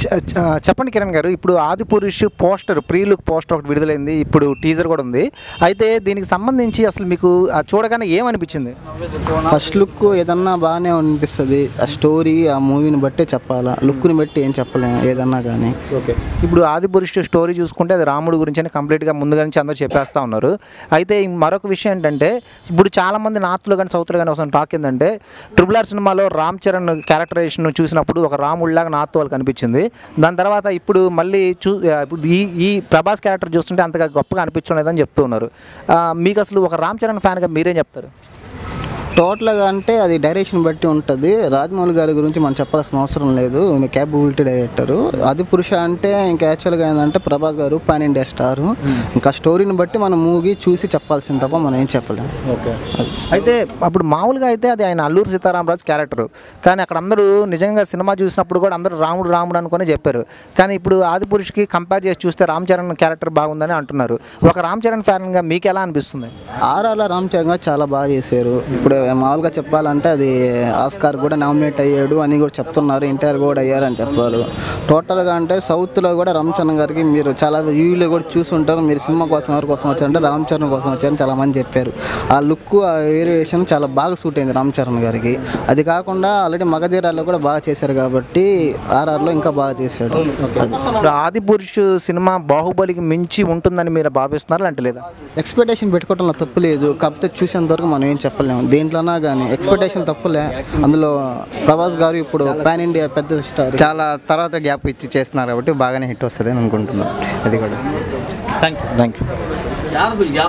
చ- చ- చెప్పండి కిరణ్ గారు ఇప్పుడు Adi Purush poster pre look poster ఒకటి విడుదలైంది ఇప్పుడు టీజర్ కూడా ఉంది అయితే దీనికి సంబంధించి అసలు మీకు ఆ చూడగానే ఏమనిపించింది ఫస్ట్ లుక్ ఏదన్నా బాగానే అనిపిస్తుంది ఆ స్టోరీ ఆ మూవీని బట్టే చెప్పాలా లుక్ని బట్టి ఏం చెప్పలేము ఏదన్నా కానీ ఓకే ఇప్పుడు ఆది పురుష్ స్టోరీ చూసుకుంటే అది రాముడు గురించి అని కంప్లీట్గా ముందుగా నుంచి అందరూ చెప్పేస్తా ఉన్నారు అయితే ఇంక మరొక విషయం ఏంటంటే ఇప్పుడు చాలామంది నార్త్లో కానీ సౌత్లో కానీ వస్తున్న టాక్ ఏంటంటే ట్రిపుల్ ఆర్ సినిమాలో రామ్ చరణ్ క్యారెక్టరైజేషన్ చూసినప్పుడు ఒక రాముడిలాగా నార్త్ వాళ్ళకి కనిపించింది దాని తర్వాత ఇప్పుడు మళ్ళీ చూ ఆ, ఇప్పుడు ఈ ఈ ప్రభాస్ క్యారెక్టర్ చూస్తుంటే అంతగా గొప్పగా అనిపించడం లేదని చెప్తూ ఉన్నారు ఆ, మీకు అసలు ఒక రామ్ చరణ్ ఫ్యాన్గా మీరేం చెప్తారు టోటల్గా అంటే అది డైరెక్షన్ బట్టి ఉంటుంది రాజమౌళి గారి గురించి మనం చెప్పాల్సిన అవసరం లేదు క్యాపబిలిటీ డైరెక్టర్ అది పురుష అంటే ఇంకా యాక్చువల్గా ఏంటంటే ప్రభాస్ గారు పాన్ ఇండియా స్టార్ ఇంకా స్టోరీని బట్టి మనం మూవీ చూసి చెప్పాల్సింది తప్ప మనం ఏం చెప్పలేము ఓకే అయితే అప్పుడు మామూలుగా అయితే అది ఆయన అల్లూరు సీతారామరాజు క్యారెక్టర్ కానీ అక్కడ అందరూ నిజంగా సినిమా చూసినప్పుడు కూడా అందరూ రాముడు రాముడు అనుకుని చెప్పారు కానీ ఇప్పుడు ఆది పురుషుకి కంపేర్ చేసి చూస్తే రామ్ చరణ్ క్యారెక్టర్ బాగుందని అంటున్నారు ఒక రామ్ చరణ్ ఫ్యాన్గా మీకు ఎలా అనిపిస్తుంది ఆర్ఆర్లో రామ్ చరణ్ గారు చాలా బాగా చేశారు ఇప్పుడు మామూలుగా చెప్పాలంటే అది ఆస్కార్ కూడా నామినేట్ అయ్యాడు అని కూడా చెప్తున్నారు ఎన్టీఆర్ కూడా అయ్యారని చెప్పారు టోటల్గా అంటే సౌత్లో కూడా రామ్ చరణ్ గారికి మీరు చాలా వ్యూలో కూడా చూసుంటారు మీరు సినిమా కోసం ఎవరి కోసం వచ్చారంటే రామ్ చరణ్ కోసం వచ్చారని చాలా మంది చెప్పారు ఆ లుక్ ఆ వేరియేషన్ చాలా బాగా సూట్ అయింది రామ్ చరణ్ గారికి అది కాకుండా ఆల్రెడీ మగధీరాల్లో కూడా బాగా చేశారు కాబట్టి ఆర్ఆర్లో ఇంకా బాగా చేశాడు అది ఇప్పుడు ఆది పురుషు సినిమా బాహుబలికి మించి ఉంటుందని మీరు భావిస్తున్నారు అంటే లేదా ఎక్స్పెక్టేషన్ పెట్టుకోవడంలో తప్పు లేదు కాకపోతే చూసేంత వరకు మనం ఏం చెప్పలేము దేంట్లోనా కానీ ఎక్స్పెక్టేషన్ తప్పులే అందులో ప్రభాస్ గారు ఇప్పుడు పాన్ ఇండియా పెద్ద స్టార్ చాలా తర్వాత గ్యాప్ ఇచ్చి చేస్తున్నారు కాబట్టి బాగానే హిట్ వస్తుంది అని అనుకుంటున్నాను అది కూడా థ్యాంక్ యూ థ్యాంక్ యూ